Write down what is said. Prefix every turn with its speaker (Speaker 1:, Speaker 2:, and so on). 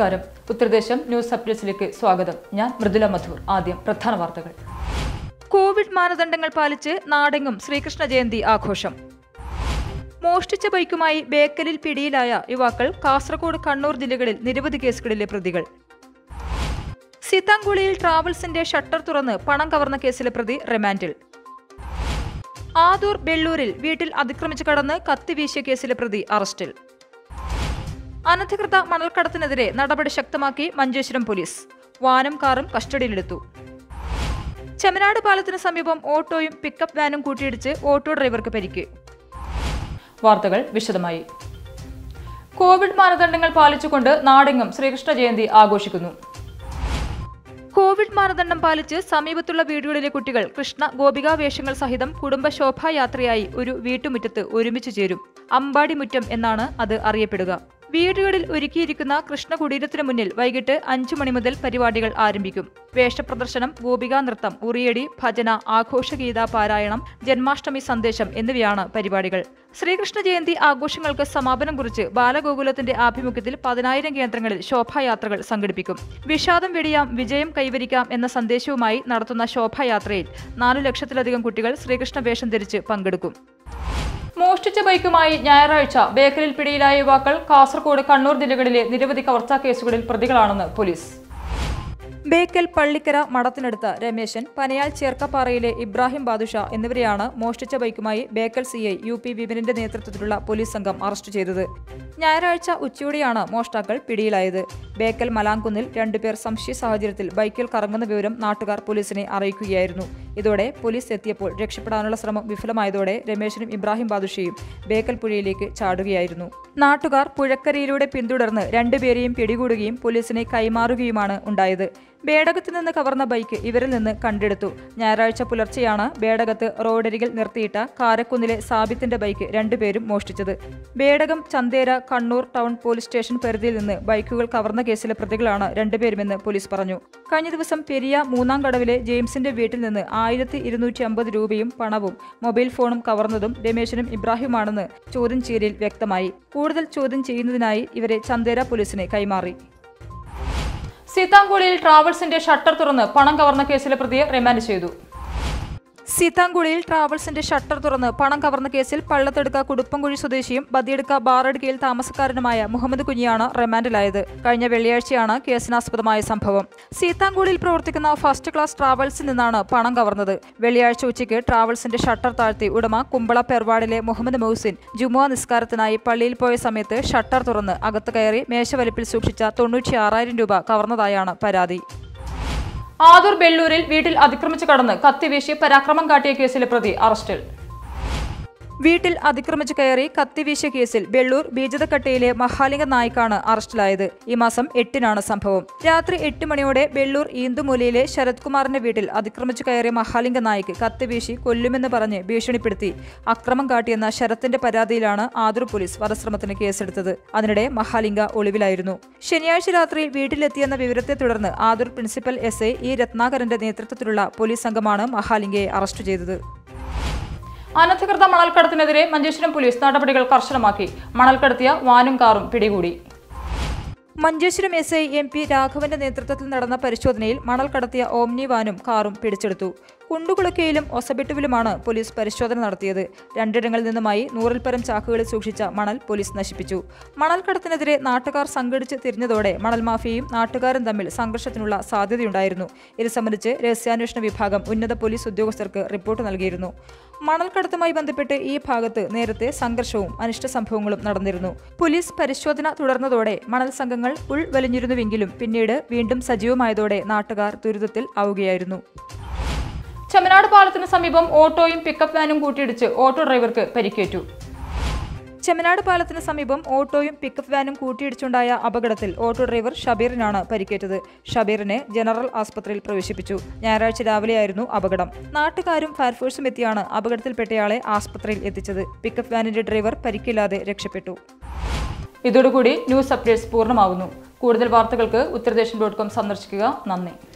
Speaker 1: നമസ്കാരം ഉത്തരദേശം ന്യൂസ് അപ്ഡേറ്റ്സിലേക്ക് സ്വാഗതം ഞാൻ മൃദുല മധൂർ ആദ്യം പ്രധാന വാർത്തകൾ കോവിഡ് മാനദണ്ഡങ്ങൾ പാലിച്ച് നാടെങ്ങും ശ്രീകൃഷ്ണ ജയന്തി ആഘോഷം മോഷ്ടിച്ച ബൈക്കുമായി ബേക്കലിൽ പിടിയിലായ യുവാക്കൾ കാസർഗോഡ് കണ്ണൂർ ജില്ലകളിൽ നിരവധി കേസുകളിലെ പ്രതികൾ സീതാങ്കുളിയിൽ ട്രാവൽസിന്റെ ഷട്ടർ തുറന്ന് പണം കവർന്ന കേസിലെ പ്രതി റിമാൻഡിൽ ആദൂർ ബെള്ളൂരിൽ വീട്ടിൽ അതിക്രമിച്ചു കടന്ന് കത്തി വീശിയ കേസിലെ പ്രതി അറസ്റ്റിൽ അനധികൃത മണൽക്കടത്തിനെതിരെ നടപടി ശക്തമാക്കി മഞ്ചേശ്വരം പോലീസ് വാനും കാറും കസ്റ്റഡിയിലെടുത്തു ചെമ്മനാട് പാലത്തിന് സമീപം ഓട്ടോയും പിക്കപ്പ് വാനും കൂട്ടിയിടിച്ച് ഓട്ടോ ഡ്രൈവർക്ക് പരിക്ക് വാർത്തകൾ വിശദമായി കോവിഡ് മാനദണ്ഡങ്ങൾ പാലിച്ചുകൊണ്ട് നാടെങ്ങും ശ്രീകൃഷ്ണ ജയന്തി ആഘോഷിക്കുന്നു കോവിഡ് മാനദണ്ഡം പാലിച്ച് സമീപത്തുള്ള വീടുകളിലെ കുട്ടികൾ കൃഷ്ണ ഗോപികാ വേഷങ്ങൾ സഹിതം കുടുംബ ശോഭായാത്രയായി ഒരു വീട്ടുമുറ്റത്ത് ഒരുമിച്ച് ചേരും അമ്പാടി മുറ്റം എന്നാണ് അത് അറിയപ്പെടുക വീടുകളിൽ ഒരുക്കിയിരിക്കുന്ന കൃഷ്ണ കുടീരത്തിന് മുന്നിൽ വൈകിട്ട് അഞ്ചു മണി മുതൽ പരിപാടികൾ ആരംഭിക്കും വേഷപ്രദർശനം ഗോപികാ നൃത്തം ഉറിയടി ഭജന ആഘോഷഗീത പാരായണം ജന്മാഷ്ടമി സന്ദേശം എന്നിവയാണ് പരിപാടികൾ ശ്രീകൃഷ്ണ ജയന്തി ആഘോഷങ്ങൾക്ക് സമാപനം കുറിച്ച് ബാലഗോകുലത്തിന്റെ ആഭിമുഖ്യത്തിൽ പതിനായിരം കേന്ദ്രങ്ങളിൽ ശോഭായാത്രകൾ സംഘടിപ്പിക്കും വിഷാദം വെടിയാം വിജയം കൈവരിക്കാം എന്ന സന്ദേശവുമായി നടത്തുന്ന ശോഭായാത്രയിൽ നാലു ലക്ഷത്തിലധികം കുട്ടികൾ ശ്രീകൃഷ്ണ വേഷം ധരിച്ച് പങ്കെടുക്കും മോഷ്ടിച്ച ബൈക്കുമായി ഞായറാഴ്ച ബേക്കലിൽ പിടിയിലായ യുവാക്കൾ കാസർഗോഡ് കണ്ണൂർ ജില്ലകളിലെ നിരവധി കവർച്ചാ കേസുകളിൽ പ്രതികളാണെന്ന് പോലീസ് ബേക്കൽ പള്ളിക്കര മഠത്തിനടുത്ത രമേശൻ പനയാൽ ചേർക്കപ്പാറയിലെ ഇബ്രാഹിം ബാദുഷ എന്നിവരെയാണ് മോഷ്ടിച്ച ബൈക്കുമായി Bekal C I U P വിപിനിന്റെ നേതൃത്വത്തിലുള്ള പോലീസ് സംഘം അറസ്റ്റ് ചെയ്തത് ഞായറാഴ്ച ഉച്ചയോടെയാണ് മോഷ്ടാക്കൾ പിടിയിലായത് ബേക്കൽ മലാങ്കുന്നിൽ രണ്ടുപേർ സംശയ സാഹചര്യത്തിൽ ബൈക്കിൽ കറങ്ങുന്ന വിവരം നാട്ടുകാർ പോലീസിനെ അറിയിക്കുകയായിരുന്നു ഇതോടെ പോലീസ് എത്തിയപ്പോൾ രക്ഷപ്പെടാനുള്ള ശ്രമം വിഫലമായതോടെ രമേശനും ഇബ്രാഹിം ബാദുഷയും ബേക്കൽ പുഴയിലേക്ക് ചാടുകയായിരുന്നു നാട്ടുകാർ പുഴക്കരയിലൂടെ പിന്തുടർന്ന് രണ്ടുപേരെയും പിടികൂടുകയും പോലീസിനെ കൈമാറുകയുമാണ് ഉണ്ടായത് ബേഡകത്ത് നിന്ന് കവർന്ന ബൈക്ക് ഇവരിൽ നിന്ന് കണ്ടെടുത്തു ഞായറാഴ്ച പുലർച്ചെയാണ് ബേഡകത്ത് റോഡരികിൽ നിർത്തിയിട്ട കാരക്കുന്നിലെ സാബിത്തിന്റെ ബൈക്ക് രണ്ടുപേരും മോഷ്ടിച്ചത് Bedakam Chandera Kannur town police station പരിധിയിൽ നിന്ന് ബൈക്കുകൾ കവർന്ന കേസിലെ പ്രതികളാണ് രണ്ടുപേരുമെന്ന് പോലീസ് പറഞ്ഞു കഴിഞ്ഞ ദിവസം പെരിയ മൂന്നാം കടവിലെ ജെയിംസിന്റെ വീട്ടിൽ നിന്ന് ആയിരത്തി ഇരുന്നൂറ്റി അമ്പത് രൂപയും പണവും മൊബൈൽ ഫോണും കവർന്നതും രമേശനും ഇബ്രാഹിമാണെന്ന് ചോദ്യം ചെയ്യലിൽ വ്യക്തമായി കൂടുതൽ ചോദ്യം ചെയ്യുന്നതിനായി ഇവരെ ചന്തേര പോലീസിന് കൈമാറി സീതാങ്കുളിയിൽ ട്രാവൽസിന്റെ ഷട്ടർ തുറന്ന് പണം കവർന്ന കേസിലെ പ്രതിയെ റിമാൻഡ് ചെയ്തു സീതാങ്കുളിയിൽ ട്രാവൽസിന്റെ ഷട്ടർ തുറന്ന് പണം കവർന്ന കേസിൽ പള്ളത്തെടുക്ക കുടുപ്പംകുഴി സ്വദേശിയും ബദിയെടുക്ക ബാറടുക്കയിൽ താമസക്കാരനുമായ മുഹമ്മദ് കുഞ്ഞിയാണ് റിമാൻഡിലായത് കഴിഞ്ഞ വെള്ളിയാഴ്ചയാണ് കേസിനാസ്പദമായ സംഭവം സീതാങ്കുളിയിൽ പ്രവർത്തിക്കുന്ന ഫസ്റ്റ് ക്ലാസ് ട്രാവൽസിൽ നിന്നാണ് പണം കവർന്നത് വെള്ളിയാഴ്ച ഉച്ചയ്ക്ക് ട്രാവൽസിന്റെ ഷട്ടർ താഴ്ത്തി ഉടമ കുമ്പള പെർവാഡിലെ മുഹമ്മദ് മൗസിൻ ജുമുഅ നിസ്കാരത്തിനായി പള്ളിയിൽ പോയ സമയത്ത് ഷട്ടർ തുറന്ന് അകത്ത് കയറി മേശവലിപ്പിൽ സൂക്ഷിച്ച തൊണ്ണൂറ്റി ആറായിരം രൂപ കവർന്നതായാണ് പരാതി ആദൂർ ബെള്ളൂരിൽ വീട്ടിൽ അതിക്രമിച്ചു കടന്ന് കത്തിവീശി പരാക്രമം കാട്ടിയ കേസിലെ പ്രതി അറസ്റ്റിൽ വീട്ടിൽ അതിക്രമിച്ചു കയറി കത്തിവീശിയ കേസിൽ ബെള്ളൂർ ബീജതക്കട്ടയിലെ മഹാലിംഗ നായിക്കാണ് അറസ്റ്റിലായത് ഈ മാസം എട്ടിനാണ് സംഭവം രാത്രി എട്ട് മണിയോടെ ബെള്ളൂർ ഈന്തുമൂലയിലെ ശരത് കുമാറിന്റെ വീട്ടിൽ അതിക്രമിച്ചു കയറിയ മഹാലിംഗ നായിക്ക് കത്തിവീശി കൊല്ലുമെന്ന് പറഞ്ഞ് ഭീഷണിപ്പെടുത്തി അക്രമം കാട്ടിയെന്ന ശരത്തിന്റെ പരാതിയിലാണ് ആദൂർ പോലീസ് വധശ്രമത്തിന് കേസെടുത്തത് അതിനിടെ മഹാലിംഗ ഒളിവിലായിരുന്നു ശനിയാഴ്ച രാത്രി വീട്ടിലെത്തിയെന്ന വിവരത്തെ തുടർന്ന് Adoor principal S I E രത്നാകരന്റെ നേതൃത്വത്തിലുള്ള പോലീസ് സംഘമാണ് മഹാലിംഗയെ അറസ്റ്റ് ചെയ്തത് അനധികൃത മണൽക്കടത്തിനെതിരെ മഞ്ചേശ്വരം പോലീസ് നടപടികൾ കർശനമാക്കി മണൽക്കടത്തിയ വാനും കാറും പിടികൂടി Manjeshwaram S I M P രാഘവന്റെ നേതൃത്വത്തിൽ നടന്ന പരിശോധനയിൽ മണൽ കടത്തിയ ഓംനി വാനും കാറും പിടിച്ചെടുത്തു കുണ്ടുകുളക്കയിലും ഒസബിട്ടുവിലുമാണ് പോലീസ് പരിശോധന നടത്തിയത് രണ്ടിടങ്ങളിൽ നിന്നുമായി നൂറിൽ പരം ചാക്കുകളിൽ സൂക്ഷിച്ച മണൽ പോലീസ് നശിപ്പിച്ചു മണൽ കടത്തിനെതിരെ നാട്ടുകാർ സംഘടിച്ച് തിരിഞ്ഞതോടെ മണൽ മാഫിയയും നാട്ടുകാരും തമ്മിൽ സംഘർഷത്തിനുള്ള സാധ്യതയുണ്ടായിരുന്നു ഇത് സംബന്ധിച്ച് രഹസ്യാന്വേഷണ വിഭാഗം ഉന്നത പോലീസ് ഉദ്യോഗസ്ഥർക്ക് റിപ്പോർട്ട് നൽകിയിരുന്നു മണൽക്കടത്തുമായി ബന്ധപ്പെട്ട് ഈ ഭാഗത്ത് നേരത്തെ സംഘർഷവും അനിഷ്ട സംഭവങ്ങളും നടന്നിരുന്നു പോലീസ് പരിശോധന തുടർന്നതോടെ മണൽ സംഘങ്ങൾ ഉൾവലിഞ്ഞിരുന്നുവെങ്കിലും പിന്നീട് വീണ്ടും സജീവമായതോടെ നാട്ടുകാർ ദുരിതത്തിൽ ആവുകയായിരുന്നു ചെമ്മനാട് പാലത്തിന് സമീപം ഓട്ടോയും പിക്കപ്പ് വാനും കൂട്ടിയിടിച്ച് ഓട്ടോ ഡ്രൈവർക്ക് പരിക്കേറ്റു ചെമ്മനാട് പാലത്തിന് സമീപം ഓട്ടോയും പിക്കപ്പ് വാനും കൂട്ടിയിടിച്ചുണ്ടായ അപകടത്തിൽ ഓട്ടോ ഡ്രൈവർ ഷബീറിനാണ് പരിക്കേറ്റത് ഷബീറിനെ ജനറൽ ആസ്പത്രിയിൽ പ്രവേശിപ്പിച്ചു ഞായറാഴ്ച രാവിലെയായിരുന്നു അപകടം നാട്ടുകാരും ഫയർഫോഴ്സും എത്തിയാണ് അപകടത്തിൽപ്പെട്ടയാളെ ആസ്പത്രിയിൽ എത്തിച്ചത് പിക്കപ്പ് വാനിന്റെ ഡ്രൈവർ പരിക്കില്ലാതെ രക്ഷപ്പെട്ടു ഇതോടുകൂടി ന്യൂസ് അപ്ഡേറ്റ്സ് പൂർണ്ണമാകുന്നു കൂടുതൽ വാർത്തകൾക്ക് ഉത്തരദേശൻ ഡോട്ട് കോം സന്ദർശിക്കുക നന്ദി